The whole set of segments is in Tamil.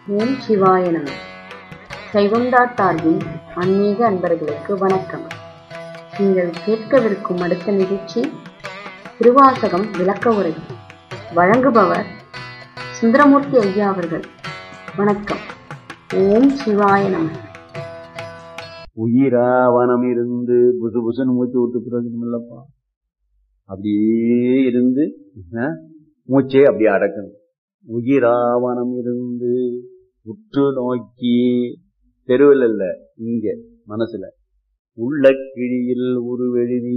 ஓம் சிவாய நம கைகுண்டா சார்பின் ஆன்மீக அன்பர்களுக்கு வணக்கம் நீங்கள் கேட்கவிருக்கும் அடுத்த நிகழ்ச்சி திருவாசகம் விளக்க உரை வழங்குபவர் சுந்தரமூர்த்தி ஐயா அவர்கள் வணக்கம் ஓம் சிவாய நம உயிராவனம் இருந்து புசு புசுன்னு மூச்சு விட்டு பிரயோஜனம் இல்லப்பா அப்படியே இருந்து ஆ, மூச்சே அப்படியே அடக்கணும் உயிராவனம் இருந்து உற்று நோக்கி தெருவில் இல்ல இங்க மனசுல உள்ள கிழியில் உருவெழுதி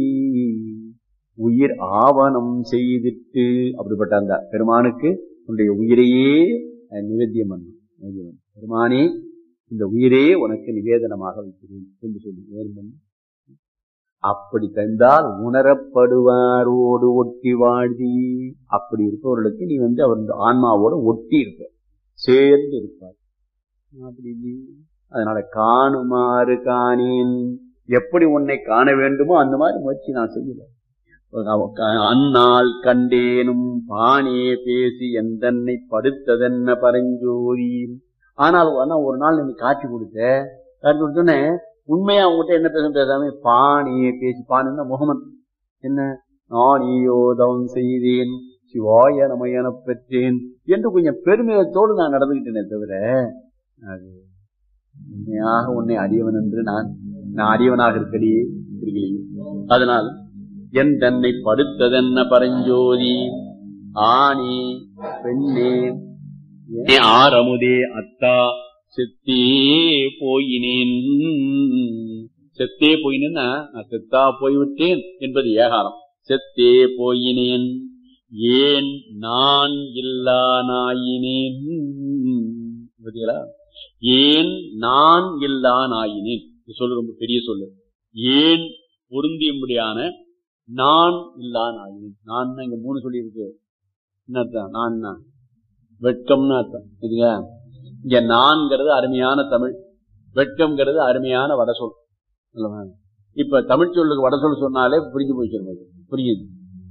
உயிர் ஆவணம் செய்திட்டு அப்படிப்பட்ட அந்த பெருமானுக்கு உன்னுடைய உயிரையே அஹ், நிவேத்தியம் பண்ணும் நிவேத்தியம் பண்ணு. பெருமானே இந்த உயிரே உனக்கு நிவேதனமாக வைக்கிறேன் என்று சொல்லி வேணும் அப்படி தந்தால் உணரப்படுவாரோடு ஒட்டி வாழ்தி அப்படி இருப்பவர்களுக்கு நீ வந்து அவர் இந்த ஆன்மாவோட ஒட்டி இருப்ப சேர்ந்து இருப்பார் அப்படி இல்லையே. அதனால காணுமாறு காணேன் எப்படி உன்னை காண வேண்டுமோ அந்த மாதிரி முயற்சி நான் செய்யல அந்நாள் கண்டேனும் பானே பேசி எந்தன்னை படுத்ததென்ன பரஞ்சோதி ஆனால் ஆனா ஒரு நாள் நீ காட்சி கொடுத்த காட்சி கொடுத்தோன்னே உண்மையா அவங்ககிட்ட என்ன பேச பேசாம பாணியே பேசி பாணின்னா முகமன் என்ன நானியோதம் செய்தேன் சிவாய நமையன பெற்றேன் என்று கொஞ்சம் பெருமிதத்தோடு நான் நடந்துகிட்டேனே தவிர அது உண்மையாக உன்னை அடியவன் என்று நான் நான் அடியவனாக இருக்கடியே இருக்கலையே அதனால் என் தன்னை படுத்ததென்ன பரஞ்சோதி ஆணி பெண்ணே ஏ ஆரமுதே அத்தா செத்தே போயினேன் செத்தே போயினேன்னா நான் செத்தா போய்விட்டேன் என்பது ஏகாரம் செத்தே போயினேன் ஏன் நான் இல்லா நாயினேன் பார்த்தீங்களா ஏன் நான் இல்லா நாயினேன் இது சொல்லு ரொம்ப பெரிய சொல்லு ஏன் பொருந்தியும்படியான நான் இல்லா நாயினேன் நான் இங்க மூணு சொல்லி இருக்கு என்ன அர்த்தம் நான் வெட்கம்னு அர்த்தம் இதுங்க இங்க நான்கிறது அருமையான தமிழ் வெட்கம்ங்கிறது அருமையான வடசொல் அல்லவா? இப்ப தமிழ் சொல்லுக்கு வடசொல் சொன்னாலே புரிஞ்சு போயிச்சிருந்தது புரியுது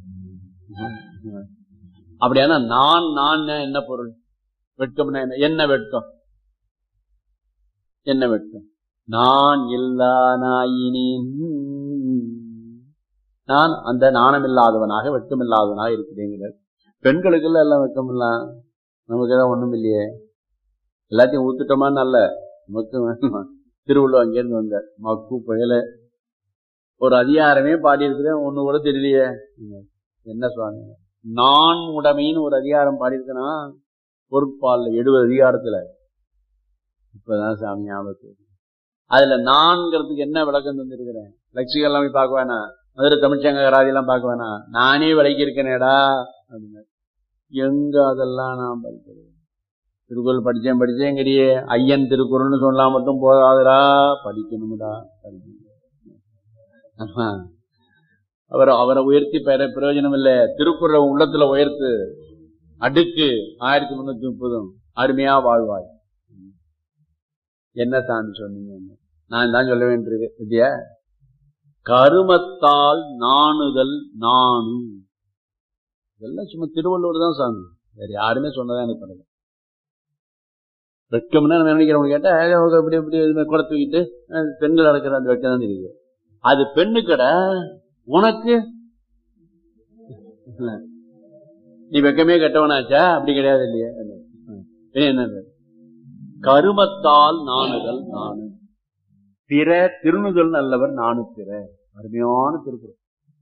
அப்படியானா நான் நான் என்ன பொருள் வெட்கம்னா என்ன என்ன வெட்கம் என்ன வெட்கம் நான் இல்லா நாயினேன் நான் அந்த நாணமில்லாதவனாக வெட்கமில்லாதவனாக இருக்கிறேங்கிறார் பெண்களுக்கெல்லாம் எல்லாம் வெட்கம் இல்லாம் நமக்கு எல்லாம் ஒண்ணும் இல்லையே எல்லாத்தையும் ஊத்துட்டோமா நல்ல நமக்கு வேணுமா திருவள்ளுவர் அங்கேருந்து வந்தார் மக்கு புயல ஒரு அதிகாரமே பாடி இருக்கிறேன் ஒண்ணு கூட தெரியலையே என்ன சுவாமி நான் உடைமைன்னு ஒரு அதிகாரம் பாடியிருக்கேனா பொருட்பால் எழுபது அதிகாரத்துல இப்பதான் சாமி ஞாபகத்துக்கு வருது. அதுல நான்கிறதுக்கு என்ன விளக்கம் தந்திருக்கிறேன் லட்சிகள் எல்லாம் போய் பார்க்க வேணாம் மதுரை தமிழ்ச்சங்க கராதி எல்லாம் பார்க்க வேணாம் நானே விளக்கி இருக்கேனேடா அப்படின்னு எங்க அதெல்லாம் நான் படிக்கிறது திருக்குறள் படிச்சேன் படிச்சேங்கிறியே ஐயன் திருக்குறள்னு சொன்னா மட்டும் போதாதுடா படிக்கணும்டா படிக்கணும் ஆமா. அவர் அவரை உயர்த்தி பெற பிரயோஜனம் இல்ல திருக்குறளை உள்ளத்துல உயர்த்து அடுக்கு ஆயிரத்தி முன்னூத்தி முப்பதும் அருமையா வாழ்வாய் என்ன சாமி சொன்னீங்க நான் தான் சொல்ல வேண்டியிருக்கு இல்லையா கருமத்தால் நாணுதல் நானும் இதெல்லாம் சும்மா திருவள்ளுவர் தான் சாமி வேற யாருமே சொன்னதா எனக்கு பண்ணல வெட்கம்னா நம்ம நினைக்கிறவங்க கேட்டா ஏய், அவங்க இப்படி இப்படி இது மாதிரி குடை தூக்கிட்டு அஹ், பெண்கள் அடக்கிற அந்த வெட்கம் தான் தெரியுது அது பெண்ணு கடை உனக்கு இல்ல. நீ வெக்கமே கெட்டவனாச்சா அப்படி கிடையாது இல்லையா என்ன கருமத்தால் நாணுதல் நானு பிற திருணுதல் நல்லவர் நானு பிற அருமையான திருக்குறள்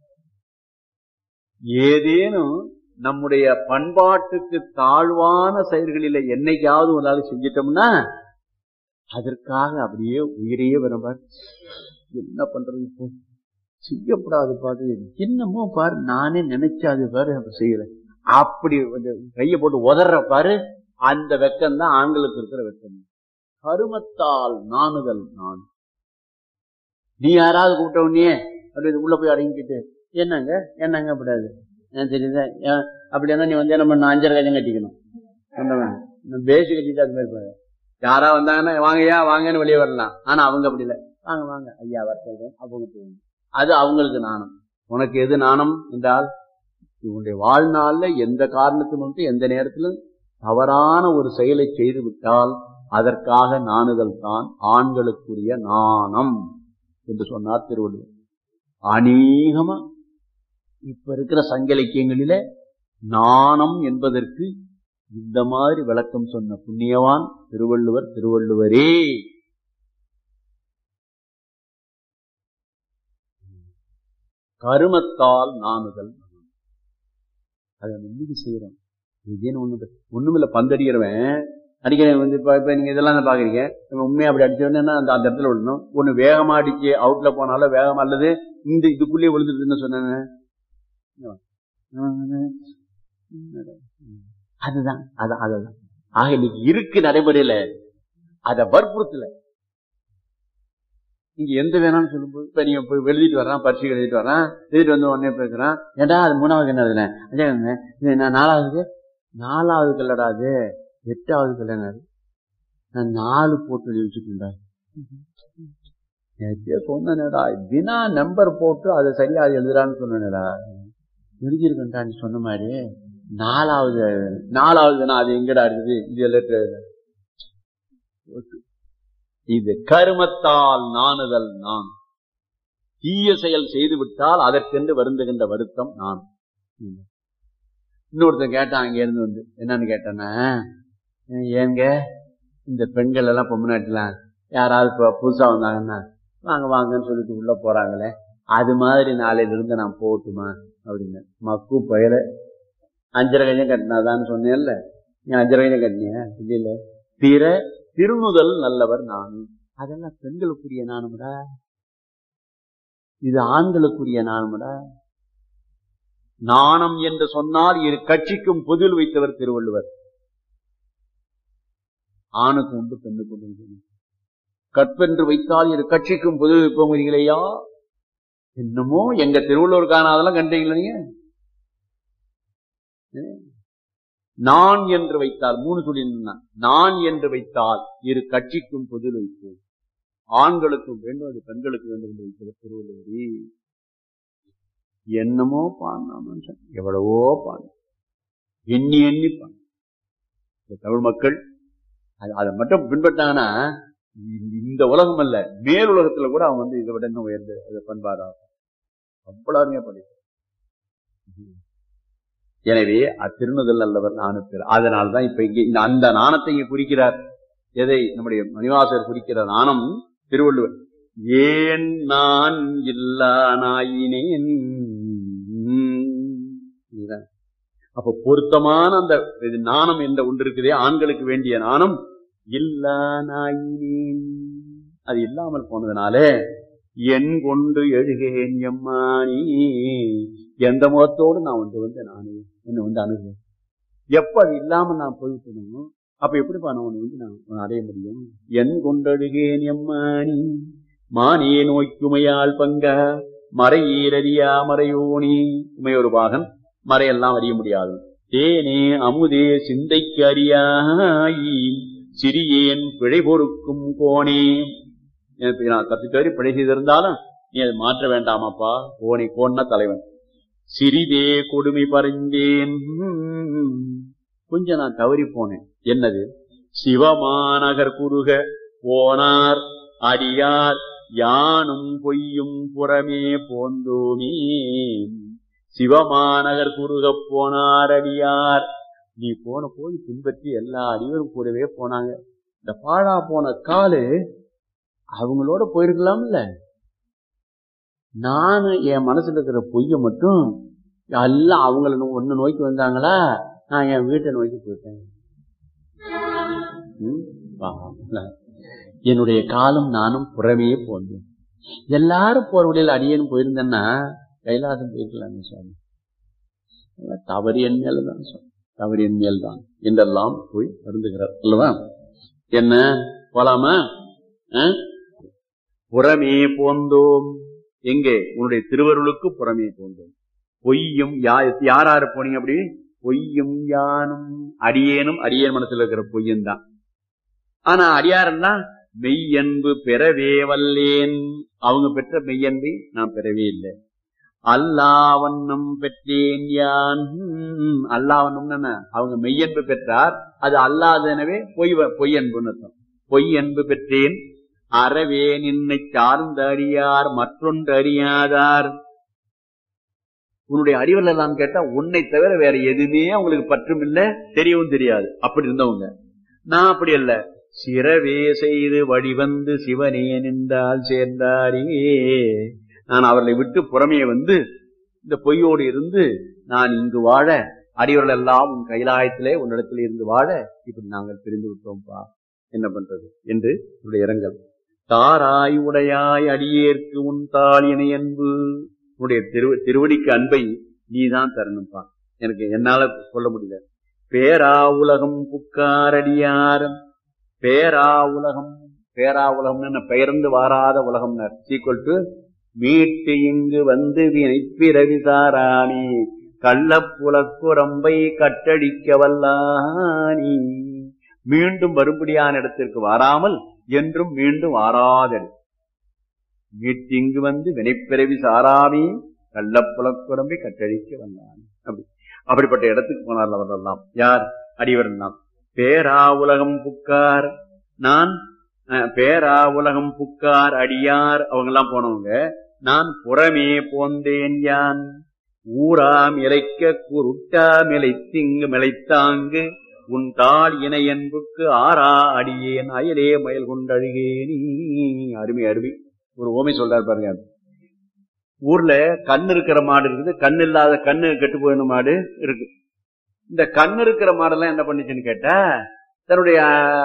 ஏதேனும் நம்முடைய பண்பாட்டுக்கு தாழ்வான செயல்களில என்னைக்காவது ஒரு நாள் செஞ்சிட்டோம்னா அதற்காக அப்படியே உயிரையே விரும்பார் என்ன பண்றது இப்போ செய்யப்படாது பாரு என்னமோ பாரு நானே நினைச்சாது பாரு அப்படி செய்யறேன் அப்படி வந்து கையை போட்டு உதற பாரு அந்த வெக்கம் தான் ஆண்களுக்கு இருக்கிற வெக்கம் கருமத்தால் நாணுதல் நான் நீ யாராவது கூப்பிட்ட உடனே அப்படி உள்ள போய் அடங்கிக்கிட்டு என்னங்க என்னங்க அப்படியாது ஏன் தெரியுதா ஏன் அப்படின்னா நீ வந்து என்ன பண்ண அஞ்சரை கஜம் கட்டிக்கணும் சொன்னவன் பேசி கட்டிட்டு அது மாதிரி பாரு யாரா வந்தாங்கன்னா வாங்கய்யா வாங்கன்னு வெளியே வரலாம் ஆனா அவங்க அப்படி இல்லை வாங்க வாங்க ஐயா வர சொல்றேன் அவங்க போகணும் அது அவங்களுக்கு நாணம் உனக்கு எது நாணம் என்றால் உன்னுடைய வாழ்நாள்ல எந்த காரணத்திலும் வந்து எந்த நேரத்திலும் தவறான ஒரு செயலை செய்து விட்டால் அதற்காக நாணுதல் தான் ஆண்களுக்குரிய நாணம் என்று சொன்னார் திருவள்ளுவர் அநேகமா இப்ப இருக்கிற சங்க இலக்கியங்களில நாணம் என்பதற்கு இந்த மாதிரி விளக்கம் சொன்ன புண்ணியவான் திருவள்ளுவர் திருவள்ளுவரே கருமத்தால் நாணுதல் அதை நம்பிக்கை செய்யறோம் இதுன்னு ஒண்ணு ஒண்ணுமில்ல பந்தடிக்கிறவன் அடிக்கிறவன் வந்து இப்ப இப்ப நீங்க இதெல்லாம் பாக்குறீங்க உண்மையா அப்படி அடிச்சோன்னா அந்த அந்த இடத்துல விடணும் ஒண்ணு வேகமா அடிச்சு அவுட்ல போனாலும் வேகமா அல்லது இந்த இதுக்குள்ளேயே விழுந்துருதுன்னு சொன்னாங்க அதுதான் அதான் அதுதான் ஆக இன்னைக்கு இருக்கு நடைமுறையில அத வற்புறுத்தல நீங்க எந்த வேணாம்னு சொல்லும்போது இப்ப நீங்க போய் எழுதிட்டு வர்றான் பரிசு எழுதிட்டு வர்றான் எழுதிட்டு வந்து உடனே பேசுறான் ஏடா அது மூணாவது என்ன அதுல இது நான் நாலாவது நாலாவது கல்லடா அது எட்டாவது கல்யாணம் நான் நாலு போட்டு எழுதி வச்சுட்டேன்டா சொன்னேடா தினா நம்பர் போட்டு அதை சரியா எழுதுறான்னு சொன்னேடா எழுதியிருக்கேன்டா நீ சொன்ன மாதிரி நாலாவது நாலாவது அது எங்கடா இருக்குது இது லெட்டர் இது கருமத்தால் நாணுதல் நான் தீய செயல் செய்து விட்டால் அதற்கென்று வருந்துகின்ற வருத்தம் நான் இன்னொருத்தன் கேட்டான் அங்க இருந்து வந்து என்னன்னு கேட்டேன்னா ஏங்க இந்த பெண்கள் எல்லாம் பொம்மநாட்டுலாம் யாராவது இப்போ புதுசா வந்தாங்கன்னா வாங்க வாங்கன்னு சொல்லிட்டு உள்ள போறாங்களே அது மாதிரி நாளையில இருந்து நான் போகட்டுமா அப்படின்னு மக்கு பயிர அஞ்சரை கஞ்சம் கட்டினாதான்னு சொன்னேன்ல நீ அஞ்சரை கஞ்சம் கட்டினியா இல்ல பிற திருமுதல் நல்லவர் நான் அதெல்லாம் பெண்களுக்குரிய நானும்டா இது ஆண்களுக்குரிய நானும்டா நாணம் என்று சொன்னால் இரு கட்சிக்கும் பொதில் வைத்தவர் திருவள்ளுவர் ஆணுக்கு உண்டு பெண்ணுக்கு உண்டு கற்பென்று வைத்தால் இரு கட்சிக்கும் பொது வைப்போங்கிறீங்களா என்னமோ எங்க திருவள்ளுவர் காணாதெல்லாம் கண்டீங்களா நீங்க நான் என்று வைத்தால் மூணு சொல்லி நான் என்று வைத்தால் இரு கட்சிக்கும் பொதில் வைப்போம் ஆண்களுக்கும் வேண்டும் அது பெண்களுக்கு வேண்டும் என்று வைத்தவர் திருவள்ளுவரி என்னமோ பாடினா மனுஷன் எவ்வளவோ பாடு எண்ணி எண்ணி பாடு தமிழ் மக்கள் அதை மட்டும் பின்பற்றாங்கன்னா இந்த உலகம் அல்ல மேல் உலகத்துல கூட அவன் வந்து இதை விட இன்னும் உயர்ந்த பண்பாடா அவ்வளவு படி எனவே அத்திருநுதல் நல்லவர் நாணத்தில் அதனால்தான் இப்ப இங்க இந்த அந்த நாணத்தை இங்க குறிக்கிறார் எதை நம்முடைய மணிவாசர் குறிக்கிற நாணம் திருவள்ளுவர் ஏன் நான் இல்லா நாயினேன் அப்ப பொருத்தமான அந்த நாணம் என்ற ஒன்று இருக்குதே ஆண்களுக்கு வேண்டிய நாணம் இல்லா நாயினேன் அது இல்லாமல் போனதுனாலே என் கொண்டு எழுகேன் எம்மானி எந்த முகத்தோடு நான் வந்து வந்து நானே என்ன வந்து அணுகுவேன் எப்ப அது இல்லாம நான் போய்விட்டணும் அப்ப எப்படிப்பா நான் உன்னை வந்து நான் அடைய முடியும் என் கொண்டழுகேன் எம்மானி மானியே நோய்க்குமையால் பங்க மறையீரறியா மறையோனி உமையொரு பாகன் மறையெல்லாம் அறிய முடியாது தேனே அமுதே சிந்தைக்கு அறியாயி சிறியேன் பிழை பொறுக்கும் கோணே எனக்கு நான் தப்பி தவறி பிழை செய்திருந்தாலும் நீ அதை மாற்ற வேண்டாமாப்பா கோணி கோன்னா தலைவன் சிறிதே கொடுமை பறிந்தேன் கொஞ்சம் நான் தவறி போனேன் என்னது சிவமாநகர் குறுக போனார் அடியார் யானும் பொய்யும் புறமே போந்தோமே சிவமாநகர் குறுக போனார் அடியார் நீ போன போய் பின்பற்றி எல்லா அடிவரும் கூடவே போனாங்க இந்த பாழா போன காலு அவங்களோட போயிருக்கலாம்ல நானு என் மனசுல இருக்கிற பொய்ய மட்டும் எல்லாம் அவங்கள ஒன்னு நோக்கி வந்தாங்களா நான் என் வீட்டை நோக்கி போயிட்டேன் என்னுடைய காலம் நானும் புறமே போந்தேன் எல்லாரும் போற வழியில் அடியேன்னு போயிருந்தேன்னா கைலாசம் போயிருக்கலாமே சுவாமி தவறு என் மேலதான் சுவாமி தவறு என் மேல்தான் என்றெல்லாம் போய் வருந்துகிறார் அல்லவா என்ன போலாமா புறமே போந்தோம் எங்கே உன்னுடைய திருவருளுக்கு புறமே போந்தோம் பொய்யும் யாராரு போனீங்க அப்படி பொய்யும் யானும் அடியேனும் அடியேன் மனசுல இருக்கிற பொய்யும் தான் ஆனா அடியாரன்னா மெய்யன்பு பெறவே வல்லேன் அவங்க பெற்ற மெய்யன்பை நான் பெறவே இல்லை அல்லாவண்ணம் பெற்றேன் யான் அல்லாவண்ணம் என்ன அவங்க மெய்யன்பு பெற்றார் அது அல்லாதனவே பொய் பொய் அன்புன்னு அர்த்தம் பொய் அன்பு பெற்றேன் அறவே நின்னை சார்ந்த அறியார் மற்றொன்று அறியாதார் உன்னுடைய அறிவில் எல்லாம் கேட்டா உன்னை தவிர வேற எதுவுமே அவங்களுக்கு பற்றும் இல்ல தெரியவும் தெரியாது அப்படி இருந்தவங்க நான் அப்படி அல்ல சிறவே செய்து வழிவந்து சிவனே நின்றால் சேர்ந்தாரே நான் அவர்களை விட்டு புறமைய வந்து இந்த பொய்யோடு இருந்து நான் இங்கு வாழ அடியவர்கள் எல்லாம் உன் கைலாயத்திலே உன்னிடத்தில் இருந்து வாழ இப்படி நாங்கள் பிரிந்து விட்டோம்ப்பா என்ன பண்றது என்று உடைய இரங்கல் தாராய் உடையாய் அடியேற்கு உன் தாளினை அன்பு உன்னுடைய திரு திருவடிக்கு அன்பை நீதான் தரணும்ப்பா எனக்கு என்னால சொல்ல முடியல பேரா உலகம் புக்காரடியார் பேரா உலகம் பேரா உலகம்னு பெயர்ந்து வாராத உலகம் சீக்வல் டு மீட்டு இங்கு வந்து வினை பிறவி சாராணி கள்ளப்புலக்குரம்பை கட்டடிக்க வல்லானி மீண்டும் வரும்படியான இடத்திற்கு வராமல் என்றும் மீண்டும் வாராதது மீட்டிங்கு வந்து வினைப்பிறவி சாராமி கள்ளப்புலக்குரம்பை கட்டடிக்க வல்லானி அப்படி அப்படிப்பட்ட இடத்துக்கு போனார் அவரெல்லாம் யார் அடிவரெல்லாம் பேரா உலகம் புக்கார் நான் பேரா உலகம் புக்கார் அடியார் அவங்க எல்லாம் போனவங்க நான் புறமே போந்தேன் யான் ஊராம் இலைக்க குருட்டாம் இலைத்திங்கு மிளைத்தாங்கு உன் தாள் இணை என்புக்கு ஆறா அடியேன் அயலே மயல் கொண்டழுகேனி அருமை அருமை ஒரு ஓமை சொல்றாரு பாருங்க ஊர்ல கண் இருக்கிற மாடு இருக்குது கண் இல்லாத கண்ணு கெட்டு போயின மாடு இருக்கு இந்த கண் இருக்கிற மாடெல்லாம் என்ன பண்ணுச்சுன்னு கேட்டா தன்னுடைய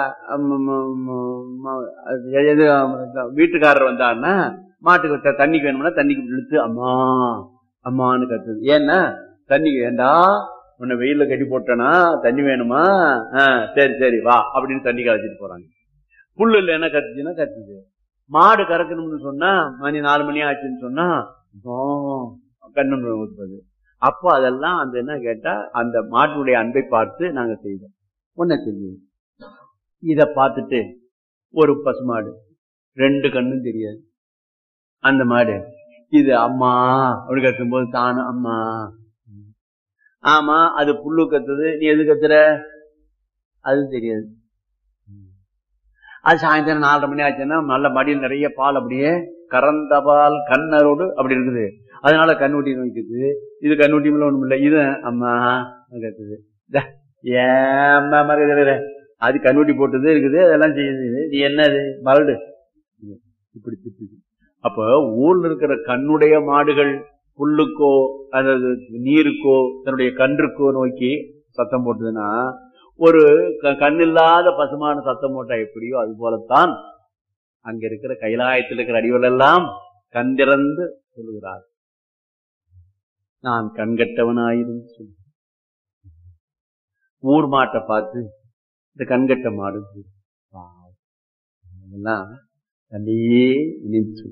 வீட்டுக்காரர் வந்தாருன்னா மாட்டுக்கு தண்ணிக்கு வேணும்னா தண்ணிக்கு இழுத்து அம்மா அம்மான்னு கத்துது ஏன்னா தண்ணிக்கு வேண்டா உன்னை வெயில கட்டி போட்டனா தண்ணி வேணுமா சரி சரி வா அப்படின்னு தண்ணி கலைச்சிட்டு போறாங்க புல்லு இல்ல என்ன கத்துச்சுன்னா கத்துது மாடு கறக்கணும்னு சொன்னா மணி நாலு மணி ஆச்சுன்னு சொன்னா கண்ணு ஊத்துறது அப்போ அதெல்லாம் அந்த என்ன கேட்டா அந்த மாட்டுடைய அன்பை பார்த்து நாங்க செய்தோம் ஒன்ன செய்வோம் இத பார்த்துட்டு ஒரு பசுமாடு ரெண்டு கண்ணும் தெரியாது அந்த மாடு இது அம்மா அப்படி கத்தும் போது தானும் அம்மா ஆமா அது புல்லு கத்துது நீ எது கத்துற அது தெரியாது அது சாயந்தரம் நாலரை மணி ஆச்சுன்னா நல்ல மடியில் நிறைய பால் அப்படியே கறந்த பால் கண்ணரோடு அப்படி இருக்குது அதனால கண்ணுட்டி நோய்க்குது இது கண்ணுட்டி மேல ஒண்ணும் இல்லை இது அம்மா கத்துது ஏம்மா மறுக்கிறது அது கண்ணுட்டி போட்டது இருக்குது அதெல்லாம் செய்யுது நீ என்னது மரடு இப்படி திட்டுது அப்ப ஊர்ல இருக்கிற கண்ணுடைய மாடுகள் புல்லுக்கோ அதாவது நீருக்கோ தன்னுடைய கன்றுக்கோ நோக்கி சத்தம் போட்டதுன்னா ஒரு கண்ணில்லாத பசுமான சத்தம் போட்டா எப்படியோ அது போலத்தான் அங்க இருக்கிற கைலாயத்தில் இருக்கிற அடிகள் எல்லாம் கண்டிறந்து சொல்லுகிறார் நான் கண்கட்டவனாயிருந்து சொல்லு ஊர் மாட்டை பார்த்து இந்த கண்கட்ட மாடு எல்லாம் தன்னையே நினைச்சு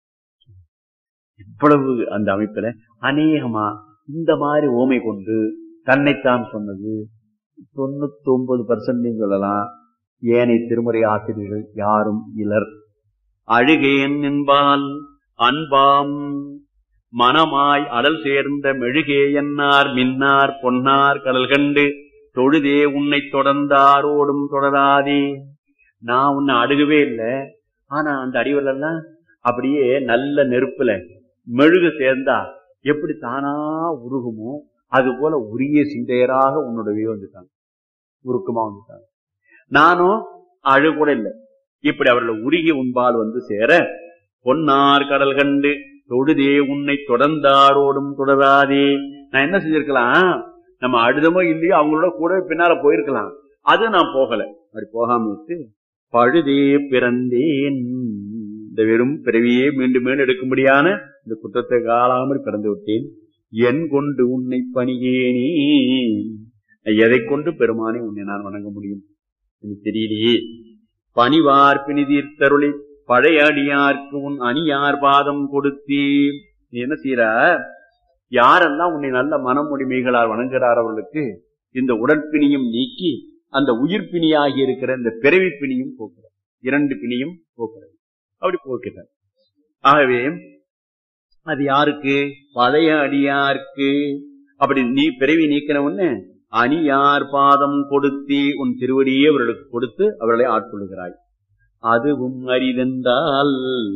இவ்வளவு அந்த அமைப்புல அநேகமா இந்த மாதிரி ஓமை கொண்டு தன்னைத்தான் சொன்னது தொண்ணூத்தி ஒன்பது பர்சன்ட் சொல்லலாம் ஏனை திருமுறை ஆசிரியர்கள் யாரும் இலர் அழுகேன் என்பால் அன்பாம் மனமாய் அடல் சேர்ந்த மெழுகே என்னார் மின்னார் பொன்னார் கடல் கண்டு தொழுதே உன்னை தொடர்ந்தாரோடும் தொடராதே நான் உன்னை அழுகவே இல்லை ஆனா அந்த அடிவரெல்லாம் அப்படியே நல்ல நெருப்புல மெழுகு சேர்ந்தா எப்படி தானா உருகுமோ அது போல உரிய சிந்தையராக உன்னுடைய வந்துட்டாங்க உருக்கமா வந்துட்டாங்க நானும் அழுகூட இல்லை இப்படி அவர்கள் உருகி உண்பால் வந்து சேர பொன்னார் கடல் கண்டு தொழுதே உன்னை தொடர்ந்தாரோடும் தொடராதே நான் என்ன செஞ்சிருக்கலாம் நம்ம அழுதமோ இல்லையோ அவங்களோட கூட பின்னால போயிருக்கலாம் அது நான் போகல அப்படி போகாம விட்டு பழுதே பிறந்தேன் இந்த வெறும் பிறவியே மீண்டும் மீண்டும் எடுக்கும்படியான இந்த குற்றத்தை காலாமல் பிறந்து விட்டேன் என் கொண்டு உன்னை பணியேனே எதை கொண்டு பெருமானே உன்னை நான் வணங்க முடியும் எனக்கு தெரியலையே பணிவார் பிணிதீர்த்தருளி பழைய அடியார்க்கு உன் அணியார் பாதம் கொடுத்தீ நீ என்ன செய்யற யாரெல்லாம் உன்னை நல்ல மனமுடிமைகளால் வணங்குகிறார் அவர்களுக்கு இந்த உடற்பிணியும் நீக்கி அந்த உயிர் பிணியாகி இருக்கிற இந்த பிறவி பிணியும் போக்குறார் இரண்டு பிணியும் போக்குறது அப்படி போக்கிறார் ஆகவே அது யாருக்கு பழைய அடியார்க்கு அப்படி நீ பிறவி நீக்கின உடனே அணியார் பாதம் கொடுத்தி உன் திருவடியே அவர்களுக்கு கொடுத்து அவர்களை ஆட்கொள்ளுகிறாய் அதுவும் அரிதென்றால்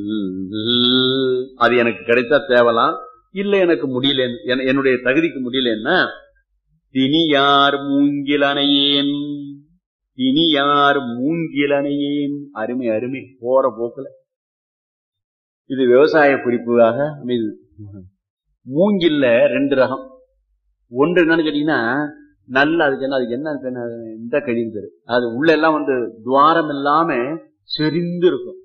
அது எனக்கு கிடைத்தா தேவலாம் இல்ல எனக்கு முடியல என்னுடைய தகுதிக்கு முடியலன்னா தினியார் மூங்கிலனையேன் தினியார் மூங்கிலனையேன் அருமை அருமை போற போக்குல இது விவசாய குறிப்பாக அமைது மூங்கில்ல ரெண்டு ரகம் ஒன்று என்னன்னு கேட்டீங்கன்னா நல்ல அதுக்கு என்ன அதுக்கு என்ன இந்த கழிவு பேரு அது உள்ள எல்லாம் வந்து துவாரம் இல்லாம செறிந்து இருக்கும்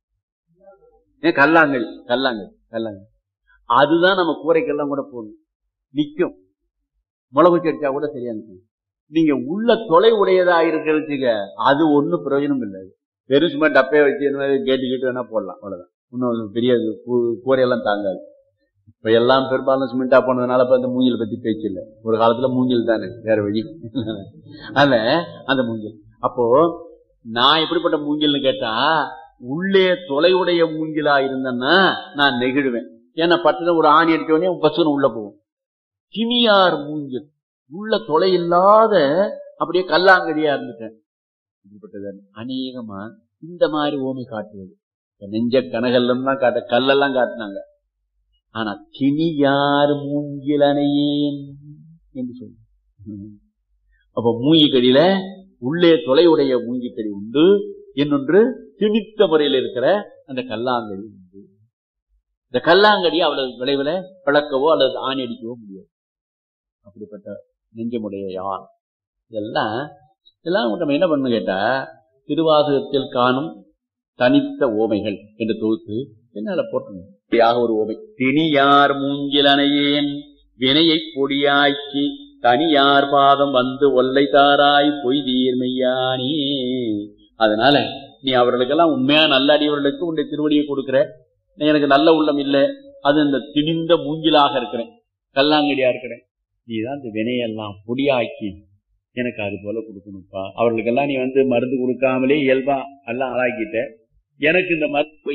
ஏன் கல்லாங்கல் கல்லாங்கல் கல்லாங்கல் அதுதான் நம்ம கூரைக்கெல்லாம் கூட போடணும் நிக்கும் மிளகு செடிச்சா கூட சரியா நிற்கும் நீங்க உள்ள தொலை உடையதா இருக்கிறதுக்கு அது ஒண்ணும் பிரயோஜனம் இல்லை வெறும் சும்மா டப்பையை வச்சு கேட்டு கேட்டு வேணா போடலாம் அவ்வளவுதான் இன்னும் பெரிய கூரையெல்லாம் தாங்காது இப்ப எல்லாம் பெரும்பாலும் சிமெண்டா போனதுனால இப்ப அந்த மூங்கில் பத்தி பேச்சு இல்லை ஒரு காலத்துல மூங்கில் தானே வேற வழி அதனால அந்த மூங்கில் அப்போ நான் எப்படிப்பட்ட மூங்கில்னு கேட்டா உள்ளே தொலைவுடைய மூங்கிலா இருந்தேன்னா நான் நெகிழுவேன் ஏன்னா பட்டுன ஒரு ஆணி அடிச்ச உடனே பசுன்னு உள்ள போகும் கிணியார் மூங்கில் உள்ள தொலை இல்லாத அப்படியே கல்லாங்கடியா இருந்துட்டேன் இப்படிப்பட்டது அநேகமா இந்த மாதிரி ஓமை காட்டுவது நெஞ்ச கனகல்லம் தான் காட்ட கல்லெல்லாம் காட்டினாங்க ஆனா கிணியார் மூங்கிலனையேன் என்று சொல்லு அப்ப மூங்கிக்கடியில உள்ளே தொலைவுடைய மூங்கிக்கடி உண்டு இன்னொன்று திணித்த முறையில் இருக்கிற அந்த கல்லாங்கடி உண்டு இந்த கல்லாங்கடி அவ்வளவு விளைவுல பிளக்கவோ அல்லது ஆணி அடிக்கவோ முடியாது அப்படிப்பட்ட நெஞ்சமுடைய யார் இதெல்லாம் இதெல்லாம் நம்ம என்ன பண்ணு கேட்டா திருவாசகத்தில் காணும் தனித்த ஓமைகள் என்று தொகுத்து என்னால போட்டணும் இப்படியாக ஒரு ஓமை திணியார் மூங்கிலனையேன் வினையை பொடியாக்கி தனியார் பாதம் வந்து ஒல்லை தாராய் பொய் தீர்மையானே அதனால நீ அவர்களுக்கெல்லாம் உண்மையா நல்ல அடியவர்களுக்கு உன்னுடைய திருவடியை கொடுக்கிற எனக்கு நல்ல உள்ளம் இல்லை அது இந்த திணிந்த மூங்கிலாக இருக்கிறேன் கல்லாங்கடியா இருக்கிறேன் நீ தான் இந்த வினையெல்லாம் பொடியாக்கி எனக்கு அது போல கொடுக்கணும்ப்பா அவர்களுக்கெல்லாம் நீ வந்து மருந்து கொடுக்காமலே இயல்பா எல்லாம் ஆளாக்கிட்ட எனக்கு இந்த மறுப்பை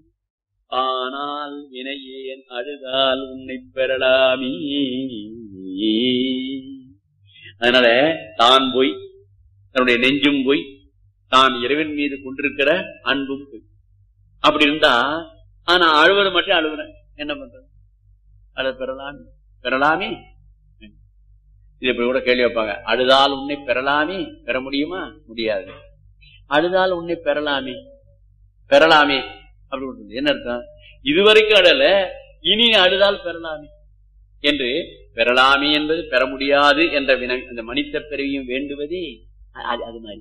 ஆனால் வினையேன் அழுதால் உன்னை பெறலாமே அதனால தான் போய் தன்னுடைய நெஞ்சும் போய் தான் இறைவன் மீது கொண்டிருக்கிற அன்பும் போய் அப்படி இருந்தா ஆனா அழுவது மட்டும் அழுகுறேன் என்ன பண்றது அழ பெறலாமே பெறலாமே இது இப்படி கூட கேள்வி வைப்பாங்க அழுதால் உன்னை பெறலாமே பெற முடியுமா முடியாது அழுதால் உன்னை பெறலாமே பெறலாமே அப்படி என்ன அர்த்தம் இதுவரைக்கும் அழல இனி அழுதால் பெறலாமே என்று பெறலாமே என்பது பெற முடியாது என்ற வினை அந்த மனித பிறவியும் வேண்டுவதே அது அது மாதிரி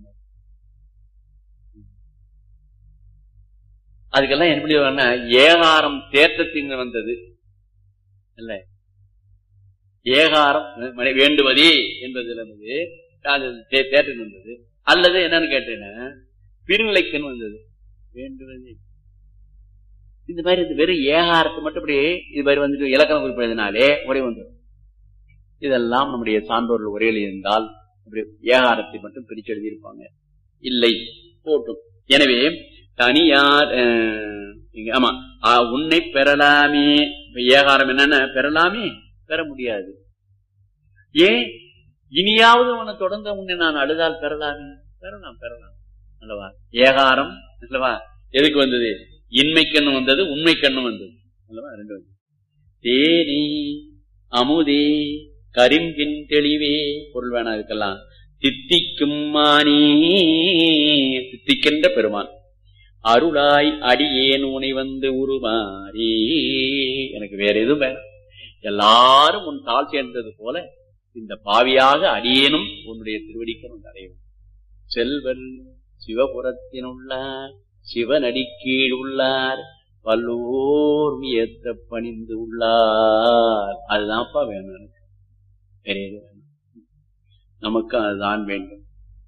அதுக்கெல்லாம் எப்படி ஏகாரம் தேற்றத்தின் வந்தது இல்ல ஏகாரம் வேண்டுவதே என்பதுல வந்து அது தேற்றத்தின் வந்தது அல்லது என்னன்னு கேட்டேன்னா பிரிநிலைக்குன்னு வந்தது வேண்டுவதே இந்த மாதிரி இந்த வெறும் ஏகாரத்தை மட்டும் இப்படி இது மாதிரி வந்துட்டு இலக்கணம் குறிப்பிடுறதுனாலே ஒரே வந்துடும் இதெல்லாம் நம்முடைய சான்றோர்கள் உரையில் இருந்தால் இப்படி ஏகாரத்தை மட்டும் பிரிச்சு எழுதியிருப்பாங்க இல்லை போட்டும் எனவே தனியார் ஆமா உன்னை பெறலாமே ஏகாரம் என்னன்னா பெறலாமே பெற முடியாது ஏன் இனியாவது உன்னை தொடர்ந்த உன்னை நான் அழுதால் பெறலாமே பெறலாம் பெறலாம் அல்லவா ஏகாரம் அல்லவா எதுக்கு வந்தது இன்மை கண்ணு வந்தது உண்மை கண்ணு வந்தது அல்லவா ரெண்டு வந்து தேனி அமுதே கரிம்பின் தெளிவே பொருள் வேணா இருக்கலாம் சித்திக்கும் மானே சித்திக்கின்ற பெருமான் அருளாய் அடியேன் உனை வந்து உருமாறி எனக்கு வேற எதுவும் வேணாம் எல்லாரும் உன் தாழ் சேர்ந்தது போல இந்த பாவியாக அடியேனும் உன்னுடைய திருவடிக்கு அடையும் செல்வன் சிவபுரத்தினுள்ளார் சிவனடி கீழ் உள்ளார் பல்லோர் வியத்த பணிந்து உள்ளார் அதுதான்ப்பா வேணும் எனக்கு வேற வேணும் நமக்கு அதுதான் வேண்டும்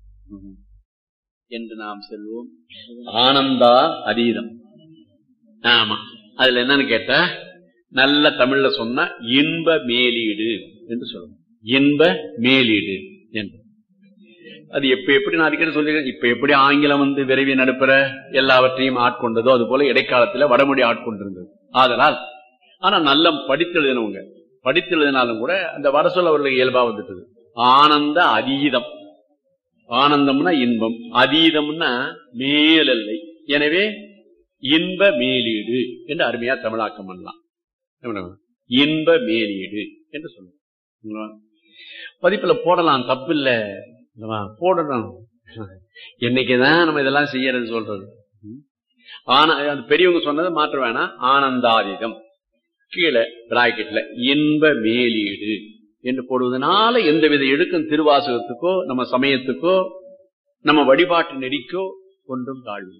என்று நாம் செல்வோம் ஆனந்தா அதீதம் ஆமா அதுல என்னன்னு கேட்டா நல்ல தமிழ்ல சொன்னா இன்ப மேலீடு என்று சொல்லணும் இன்ப மேலீடு என்று அது எப்ப எப்படி நான் அடிக்கடி சொல்லிருக்கேன் இப்ப எப்படி ஆங்கிலம் வந்து விரைவி நடுப்புற எல்லாவற்றையும் ஆட்கொண்டதோ அது போல இடைக்காலத்துல வடமொழி ஆட்கொண்டிருந்தது ஆதலால் ஆனா நல்ல படித்து எழுதினவங்க படித்து எழுதினாலும் கூட அந்த வர சொல்ல அவர்களுக்கு இயல்பா வந்துட்டது ஆனந்த அதீதம் ஆனந்தம்னா இன்பம் அதீதம்னா மேலல்லை எனவே இன்ப மேலீடு என்று அருமையா தமிழாக்கம் பண்ணலாம் என்ன இன்ப மேலீடு என்று சொல்லுவோம் பதிப்புல போடலாம் தப்பு இல்ல போடணும் என்னைக்குதான் நம்ம இதெல்லாம் செய்யறது சொல்றது ஆனா அந்த பெரியவங்க சொன்னதை மாற்ற வேணாம் ஆனந்தாதீதம் கீழே பிராக்கெட்ல இன்ப மேலீடு என்று போடுவதனால எந்தவித இழுக்கும் திருவாசகத்துக்கோ நம்ம சமயத்துக்கோ நம்ம வழிபாட்டு நெறிக்கோ ஒன்றும் தாழ்வு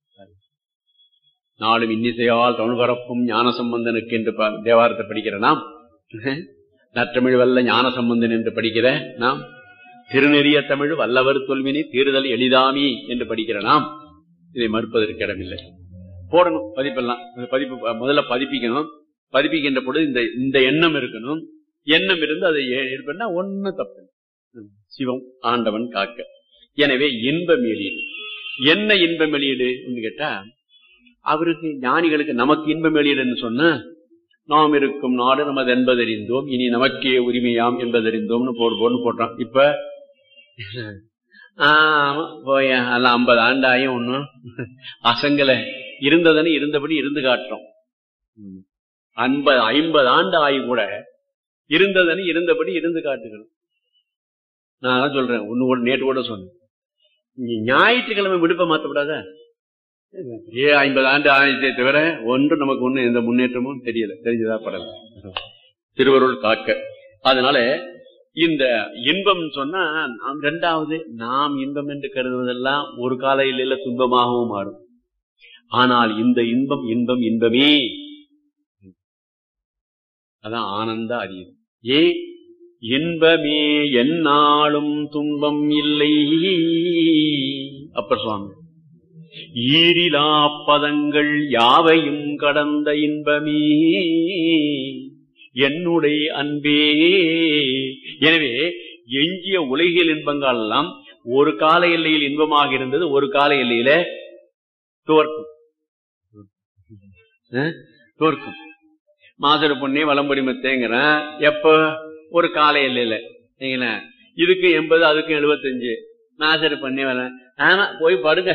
நாளும் இன்னிசையால் தமிழ் பரப்பும் ஞான சம்பந்தனுக்கு என்று தேவாரத்தை படிக்கிற நாம் நற்றமிழ் வல்ல ஞான சம்பந்தன் என்று படிக்கிற நாம் திருநெறிய தமிழ் வல்லவர் தொல்வினை தீர்தல் எளிதாமி என்று படிக்கிற நாம் இதை மறுப்பதற்கு இடமில்லை போடணும் பதிப்பெல்லாம் பதிப்பு முதல்ல பதிப்பிக்கணும் பதிப்பிக்கின்ற பொழுது இந்த இந்த எண்ணம் இருக்கணும் எண்ணம் இருந்து அதை இருப்பா ஒண்ணு தப்பு சிவம் ஆண்டவன் காக்க எனவே இன்ப வெளியீடு என்ன இன்ப வெளியீடு கேட்டா அவருக்கு ஞானிகளுக்கு நமக்கு இன்ப வெளியீடுன்னு சொன்ன நாம் இருக்கும் நாடு நமது என்பதறிந்தோம் இனி நமக்கே உரிமையாம் என்பதறிந்தோம்னு போடு போன்னு போட்டோம் இப்ப ஆமா போய அல்ல ஐம்பது ஆண்டாயும் ஒன்னும் அசங்கல இருந்ததுன்னு இருந்தபடி இருந்து காட்டுறோம் ஐம்பது ஐம்பது ஆண்டு ஆகி கூட இருந்ததுன்னு இருந்தபடி இருந்து காட்டுகிறோம் நான் தான் சொல்றேன் ஒன்னு கூட நேற்று கூட சொன்னேன் ஞாயிற்றுக்கிழமை விடுப்ப மாத்தப்படாத ஏ ஐம்பது ஆண்டு ஆயிரத்தை தவிர ஒன்று நமக்கு ஒண்ணு எந்த முன்னேற்றமும் தெரியல தெரிஞ்சதா படல திருவருள் காக்க அதனால இந்த இன்பம் சொன்னா நாம் ரெண்டாவது நாம் இன்பம் என்று கருதுவதெல்லாம் ஒரு கால இல்லையில துன்பமாகவும் மாறும் ஆனால் இந்த இன்பம் இன்பம் இன்பமே அதான் ஆனந்த அறியும் ஏ இன்பமே என்னாலும் துன்பம் இல்லை அப்பர் சுவாமி ஈரிலா பதங்கள் யாவையும் கடந்த இன்பமே என்னுடைய அன்பே எனவே எஞ்சிய உலகியல் இன்பங்கள் எல்லாம் ஒரு கால எல்லையில் இன்பமாக இருந்தது ஒரு கால எல்லையில தோற்கும் தோற்கும் மாசரு பொண்ணே வளம்புரி மத்தேங்கிறேன் எப்ப ஒரு கால எல்லையில சரிங்களா இதுக்கு எண்பது அதுக்கு எழுபத்தஞ்சு நாசரு பண்ணி வர ஆமா போய் படுங்க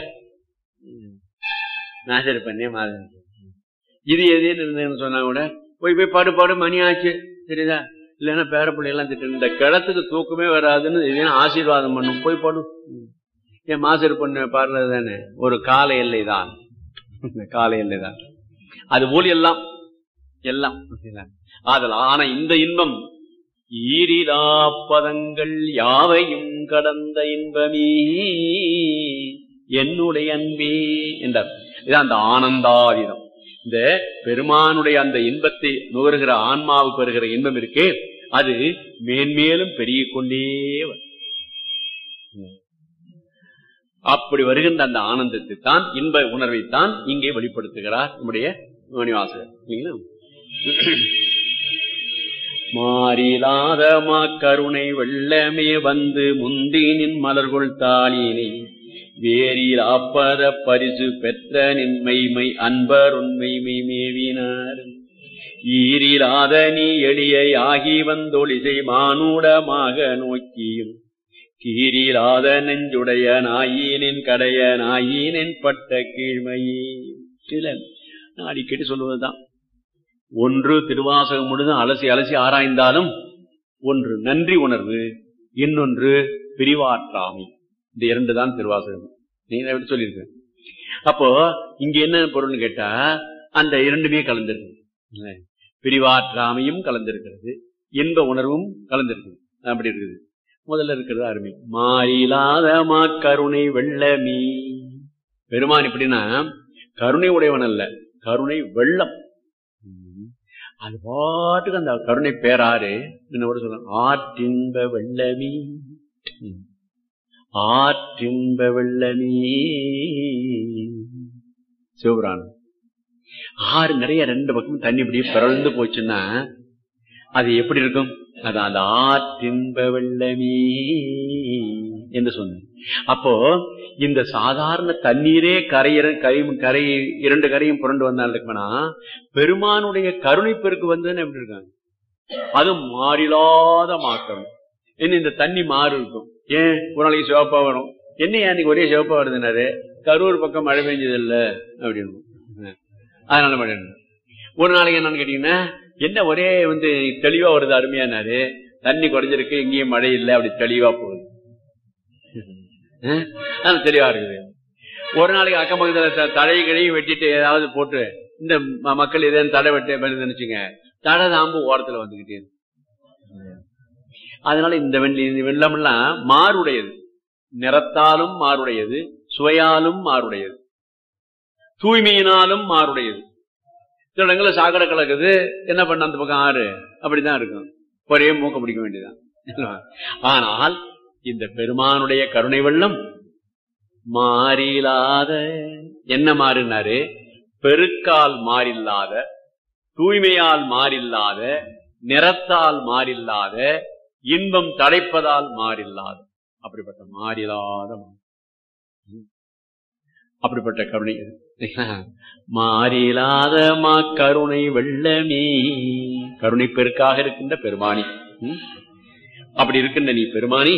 நாசரு பண்ணி மாதம் இது எதுன்னு இருந்தேன்னு சொன்னா கூட போய் போய் பாடு பாடு மணி ஆச்சு சரிதா இல்லைன்னா பேர பிள்ளையெல்லாம் திட்டு இந்த கிடத்துக்கு தூக்கமே வராதுன்னு இதே ஆசீர்வாதம் பண்ணும் போய் பாடும் என் மாசர் பொண்ணு பாடுறது தானே ஒரு கால எல்லை தான் கால எல்லை தான் அது போல் எல்லாம் எல்லாம் அதில் ஆனா இந்த இன்பம் ஈரிலா பதங்கள் யாவையும் கடந்த இன்பமே என்னுடைய அன்பே என்றார் இது அந்த ஆனந்தாதிதம் இந்த பெருமானுடைய அந்த இன்பத்தை நுகர்கிற ஆன்மாவுக்கு வருகிற இன்பம் இருக்கே அது மேன்மேலும் பெருகிக் கொண்டே அப்படி வருகின்ற அந்த ஆனந்தத்தை தான் இன்ப உணர்வை தான் இங்கே வெளிப்படுத்துகிறார் நம்முடைய மணிவாசகர் இல்லைங்களா மாறிலாத கருணை வெள்ளமே வந்து முந்தினின் மலர்கொள் தாளினை வேரில் ஆப்பத பரிசு பெற்ற நின்மைமை அன்பர் உண்மைமை மேவினார் ஈரிலாத நீ எளியை ஆகி வந்தொழிசை மானுடமாக நோக்கியும் கீரிலாத நெஞ்சுடைய நாயினின் கடைய நாயினின் பட்ட கீழ்மையே சில நான் அடிக்கடி சொல்லுவதுதான் ஒன்று திருவாசகம் முழுதும் அலசி அலசி ஆராய்ந்தாலும் ஒன்று நன்றி உணர்வு இன்னொன்று பிரிவாற்றாமை இந்த இரண்டு தான் திருவாசகம் நீங்க எப்படி சொல்லியிருக்க அப்போ இங்க என்ன பொருள்னு கேட்டா அந்த இரண்டுமே கலந்திருக்கு பிரிவாற்றாமையும் கலந்திருக்கிறது இன்ப உணர்வும் கலந்திருக்குது அப்படி இருக்குது முதல்ல இருக்கிறது அருமை மாறிலாத மா கருணை வெள்ளமீ பெருமான் எப்படின்னா கருணை உடையவன் அல்ல கருணை வெள்ளம் அது பாட்டுக்கு அந்த கருணை பேராறு என்ன கூட சொல்ல ஆற்றின்ப வெள்ளமீ ஆற்றின்ப வெள்ளமீ சிவபுராணம் ஆறு நிறைய ரெண்டு பக்கமும் தண்ணி இப்படியே பிறழ்ந்து போச்சுன்னா அது எப்படி இருக்கும் அது அந்த ஆற்றின்ப வெள்ளமீ என்று சொன்னேன் அப்போ இந்த சாதாரண தண்ணீரே கரையிற கரை கரை இரண்டு கரையும் புரண்டு வந்தாலுக்குனா பெருமானுடைய கருணை பெருக்கு வந்ததுன்னு எப்படி இருக்காங்க அது மாறிலாத மாற்றம் என்ன இந்த தண்ணி மாறு இருக்கும் ஏன் ஒரு நாளைக்கு சிவப்பா வரும் என்ன அன்னைக்கு ஒரே சிவப்பா வருதுனாரு கரூர் பக்கம் மழை பெஞ்சது இல்ல அப்படின்னு அதனால மழை இல்லை. ஒரு நாளைக்கு என்னன்னு கேட்டீங்கன்னா என்ன ஒரே வந்து தெளிவா வருது அருமையானாரு தண்ணி குறைஞ்சிருக்கு எங்கேயும் மழை இல்லை அப்படி தெளிவா போகுது அஹ்? ஆனா தெளிவா இருக்குது ஒரு நாளைக்கு அக்கம் பக்கத்துல த- தழை கிழையும் வெட்டிட்டு ஏதாவது போட்டு இந்த ம- மக்கள் ஏதாவது தடை வெட்ட வருது நினைச்சுங்க தடை தாம்பு ஓரத்துல வந்துகிட்டே இருக்கு. அதனால இந்த வெள்ளி இந்த வெள்ளமெல்லாம் மாறுடையது நிறத்தாலும் மாறுடையது சுவையாலும் மாறுடையது தூய்மையினாலும் மாறுடையது சில இடங்கள்ல சாக்கடை கலக்குது என்ன பண்ண அந்த பக்கம் ஆறு அப்படிதான் இருக்கும் ஒரே மூக்க பிடிக்க வேண்டியதுதான் ஆனால் இந்த பெருமானுடைய கருணை வெள்ளம் மாறிலாத என்ன மாறினாரு பெருக்கால் மாறில்லாத தூய்மையால் மாறில்லாத நிறத்தால் மாறில்லாத இன்பம் தடைப்பதால் மாறில்லாத அப்படிப்பட்ட மாறிலாத மா- அப்படிப்பட்ட கருணை இது. மாறிலாத மா கருணை வெள்ளமே கருணை பெருக்காக இருக்கின்ற பெருமானி ம்? அப்படி இருக்கின்ற நீ பெருமானி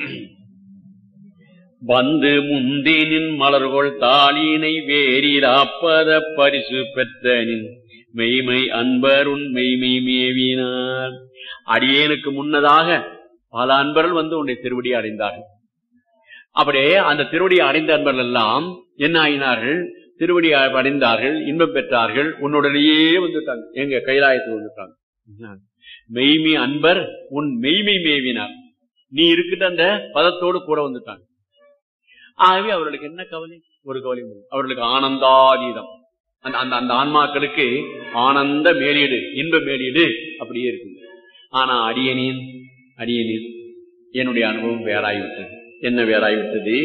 வந்து முந்தினின் மலர்கொள் தாளினை வேறிலாப்பத பரிசு பெற்றனின் மெய்மை அன்பருன் மெய்மை மேவினார் அடியேனுக்கு முன்னதாக பல அன்பர்கள் வந்து உன்னை திருவடி அடைந்தார்கள் அப்படியே அந்த திருவடியை அடைந்த அன்பர்கள் எல்லாம் என்ன ஆயினார்கள் திருவடி அடைந்தார்கள் இன்பம் பெற்றார்கள் உன்னுடனேயே வந்துட்டாங்க எங்க கைலாயத்துக்கு வந்துட்டாங்க மெய்மை அன்பர் உன் மெய்மை மேவினார் நீ இருக்கிட்ட அந்த பதத்தோடு கூட வந்துட்டாங்க ஆகவே அவர்களுக்கு என்ன கவலை ஒரு கவலை இல்லை. அவர்களுக்கு ஆனந்தாதீதம் அந்த அந்த அந்த ஆன்மாக்களுக்கு ஆனந்த மேலீடு இன்ப மேலீடு அப்படியே இருக்கு ஆனா அடியனேன் அடியனேன் என்னுடைய அனுபவம் வேறாய்விட்டது என்ன வேறாய்விட்டது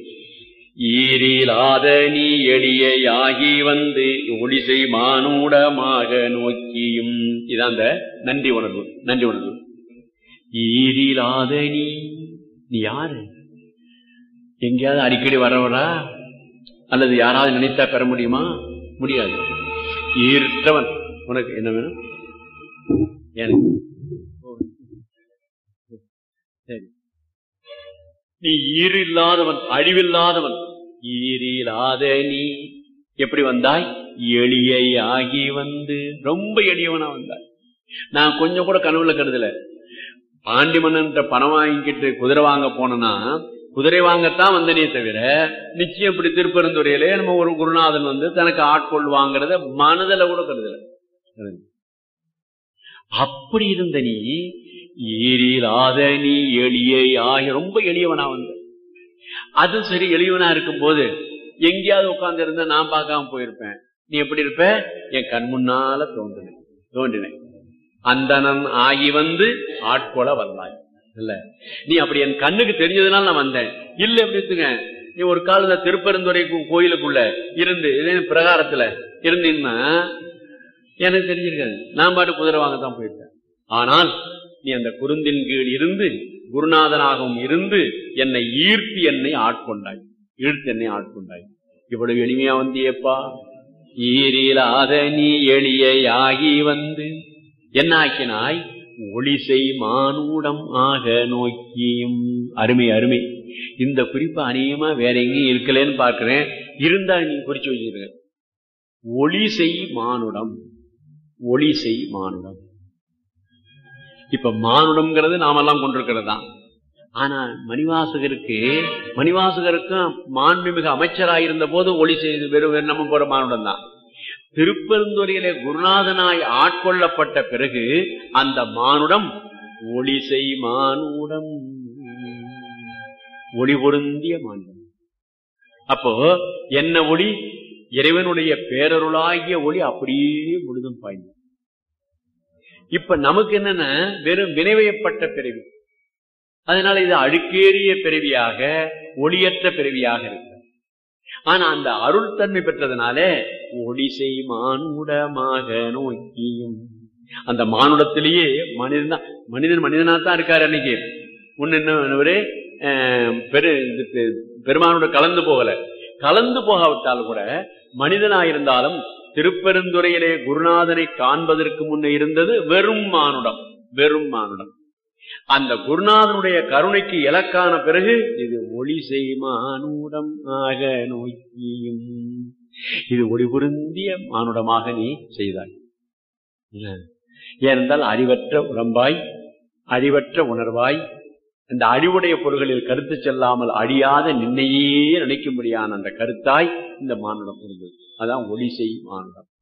ஈரிலாத நீ எளியாகி வந்து ஒளிசை மானூடமாக நோக்கியும் இதான் அந்த நன்றி உணர்வு நன்றி உணர்வு ஈரிலாத நீ நீ யாரு எங்கேயாவது அடிக்கடி வரவரா அல்லது யாராவது நினைத்தா பெற முடியுமா முடியாது ஈர்த்தவன் உனக்கு என்ன வேணும் எனக்கு சரி நீ ஈறு இல்லாதவன் அழிவில்லாதவன் ஈரில்லாத நீ எப்படி வந்தாய் எளியாகி வந்து ரொம்ப எளியவனா வந்தாய் நான் கொஞ்சம் கூட கனவுல கருதல பாண்டி மன்னன் பணம் வாங்கிக்கிட்டு குதிரை வாங்க போனேன்னா குதிரை வாங்கத்தான் வந்தனே தவிர நிச்சயம் இப்படி திருப்பெருந்துறையிலே நம்ம ஒரு குருநாதன் வந்து தனக்கு ஆட்கொள் வாங்குறத மனதில் கூட கருதல அப்படி இருந்த நீ ஈரிலாத நீ எளிய ஆகி ரொம்ப எளியவனா வந்த அது சரி எளியவனா இருக்கும் போது எங்கேயாவது உட்கார்ந்து இருந்தா நான் பார்க்காம போயிருப்பேன் நீ எப்படி இருப்ப என் கண் முன்னால தோன்றினேன் தோன்றினேன் அந்தனன் ஆகி வந்து ஆட்கொள வந்தாய் இல்ல நீ அப்படி என் கண்ணுக்கு தெரிஞ்சதுனால நான் வந்தேன் இல்ல எப்படி இருக்குங்க நீ ஒரு கால இந்த திருப்பெருந்துறை கோ- கோயிலுக்குள்ள இருந்து இதே பிரகாரத்துல இருந்தீங்கன்னா எனக்கு தெரிஞ்சிருக்காது நான் பாட்டு குதிரை வாங்க தான் போயிருக்கேன் ஆனால் நீ அந்த குருந்தின் கீழ் இருந்து குருநாதனாகவும் இருந்து என்னை ஈர்த்து என்னை ஆட்கொண்டாய் ஈர்த்து என்னை ஆட்கொண்டாய் இவ்வளவு எளிமையா வந்தியப்பா ஈரிலாத நீ எளியாகி வந்து என்ன ஆக்கினாய் ஒளிசை மானூடம் ஆக நோக்கியும் அருமை அருமை இந்த குறிப்பு அநேகமா வேற எங்கேயும் இருக்கலன்னு பார்க்கிறேன் இருந்தா நீங்க குறிச்சு வச்சிருக்க ஒளிசை மானுடம் ஒளிசை மானுடம் இப்ப மானுடம்ங்கிறது நாமெல்லாம் கொண்டிருக்கிறது தான் ஆனா மணிவாசகருக்கு மணிவாசகருக்கும் மாண்புமிகு அமைச்சராயிருந்த போது ஒளி செய்து வெறும் வெறும் நம்ம போற மானுடம் தான் திருப்பெருந்துறையிலே குருநாதனாய் ஆட்கொள்ளப்பட்ட பிறகு அந்த மானுடம் ஒளிசை மானுடம் ஒளி பொருந்திய மானுடம் அப்போ என்ன ஒளி இறைவனுடைய பேரருளாகிய ஒளி அப்படியே முழுதும் பாய்ந்து இப்ப நமக்கு என்னன்னா வெறும் வினைவயப்பட்ட பிறவி அதனால இது அழுக்கேறிய பிறவியாக ஒளியற்ற பிறவியாக இருக்கு ஆனா அந்த அருள் தன்மை பெற்றதுனால ஒளிசை மானுடமாக நோக்கியும் அந்த மானுடத்திலேயே மனிதன் தான் மனிதன் மனிதனா தான் இருக்காரு அன்னைக்கு முன்ன என்ன அஹ், பெரு இது பெ- பெருமானோட கலந்து போகல கலந்து போகாவிட்டால் கூட மனிதனாயிருந்தாலும் திருப்பெருந்துறையிலே குருநாதனை காண்பதற்கு முன்னே இருந்தது வெறும் மானுடம் வெறும் மானுடம் அந்த குருநாதனுடைய கருணைக்கு இலக்கான பிறகு இது ஒளி செய்மானுடம் ஆக நோக்கியும் இது ஒளி பொருந்திய மானுடமாக நீ செய்தாய் இல்ல? ஏனென்றால் அறிவற்ற உடம்பாய் அறிவற்ற உணர்வாய் அந்த அழிவுடைய பொருள்களில் கருத்து செல்லாமல் அழியாத நின்னையே நினைக்கும்படியான அந்த கருத்தாய் இந்த மானுடம் இருந்தது அதான் ஒளி செய் மானுடம்